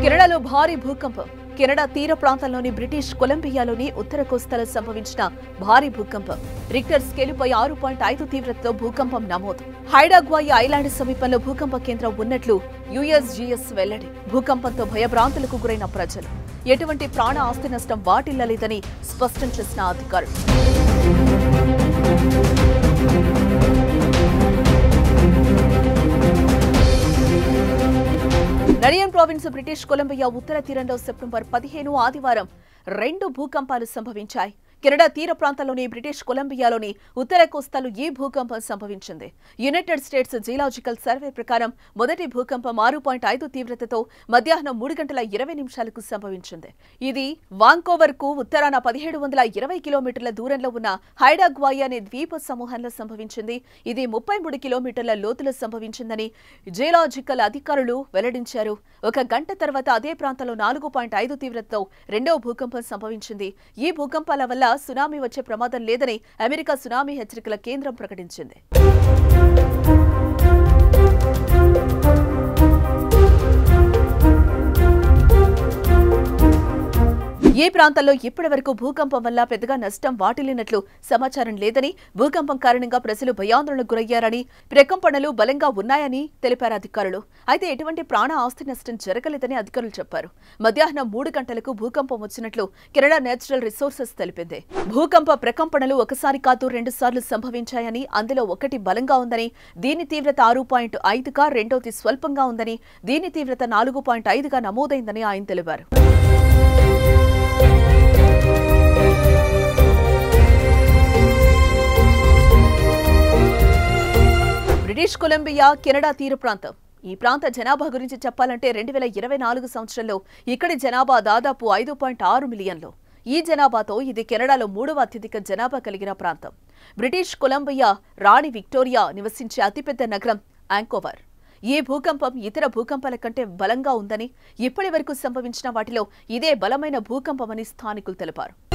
కెనడాలో భారీ భూకంపం కెనడా తీర ప్రాంతంలోని బ్రిటిష్ కొలంబియాలోని ఉత్తర కోస్తాలో సంభవించిన భారీ భూకంపం రిక్టర్ స్కేలుపై ఆరు పాయింట్ ఐదు తీవ్రతతో భూకంపం నమోదు హైడాగ్వాయి ఐలాండ్ సమీపంలో భూకంప కేంద్రం ఉన్నట్లు యుఎస్జిఎస్ వెల్లడి భూకంపంతో భయభ్రాంతులకు గురైన ప్రజలు ఎటువంటి ప్రాణ ఆస్తి నష్టం వాటిల్లలేదని స్పష్టం చేసిన అధికారులు నడియన్ ప్రావిన్స్ బ్రిటిష్ కొలంబియా ఉత్తర తీరంలో సెప్టెంబర్ పదిహేను ఆదివారం రెండు భూకంపాలు సంభవించాయి కెనడా తీర ప్రాంతంలోని బ్రిటిష్ కొలంబియాలోని ఉత్తర కోస్తాలో ఈ భూకంపం సంభవించింది యునైటెడ్ స్టేట్స్ జియలాజికల్ సర్వే ప్రకారం మొదటి భూకంపం ఆరు పాయింట్ ఐదు తీవ్రతతో మధ్యాహ్నం మూడు గంటల ఇరవై నిమిషాలకు సంభవించింది ఇది వాంకోవర్ కు ఉత్తరాన పదిహేడు వందల ఇరవై కిలోమీటర్ల దూరంలో ఉన్న హైడాగ్వాయి అనే ద్వీప సమూహంలో సంభవించింది ఇది ముప్పై మూడు కిలోమీటర్ల లోతులో సంభవించిందని జియలాజికల్ అధికారులు వెల్లడించారు ఒక గంట తర్వాత అదే ప్రాంతంలో నాలుగు పాయింట్ ఐదు తీవ్రతతో రెండవ భూకంపం సంభవించింది ఈ భూకంపాల వల్ల సునామీ వచ్చే ప్రమాదం లేదని అమెరికా సునామీ హెచ్చరికల కేంద్రం ప్రకటించింది ఈ ప్రాంతంలో ఇప్పటి వరకు భూకంపం వల్ల పెద్దగా నష్టం వాటిల్లినట్లు సమాచారం లేదని భూకంపం కారణంగా ప్రజలు భయాందోళనకు గురయ్యారని ప్రకంపనలు బలంగా ఉన్నాయని తెలిపారు అధికారులు అయితే ఎటువంటి ప్రాణ ఆస్తి నష్టం జరగలేదని అధికారులు చెప్పారు మధ్యాహ్నం మూడు గంటలకు భూకంపం వచ్చినట్లు కెనడా నేచురల్ రిసోర్సెస్ తెలిపింది భూకంప ప్రకంపనలు ఒకసారి కాదు రెండు సార్లు సంభవించాయని అందులో ఒకటి బలంగా ఉందని దీని తీవ్రత ఆరు పాయింట్ ఐదుగా రెండోది స్వల్పంగా ఉందని దీని తీవ్రత నాలుగు పాయింట్ ఐదుగా నమోదైందని ఆయన తెలిపారు బ్రిటిష్ కొలంబియా కెనడా తీర ప్రాంతం ఈ ప్రాంత జనాభా గురించి చెప్పాలంటే రెండు వేల ఇరవై నాలుగు సంవత్సరంలో ఇక్కడి జనాభా దాదాపు ఐదు పాయింట్ ఆరు మిలియన్లు ఈ జనాభాతో ఇది కెనడాలో మూడవ అత్యధిక జనాభా కలిగిన ప్రాంతం బ్రిటిష్ కొలంబియా రాణి విక్టోరియా నివసించే అతిపెద్ద నగరం యాంకోవర్ ఈ భూకంపం ఇతర భూకంపాల కంటే బలంగా ఉందని ఇప్పటి వరకు సంభవించిన వాటిలో ఇదే బలమైన భూకంపమని స్థానికులు తెలిపారు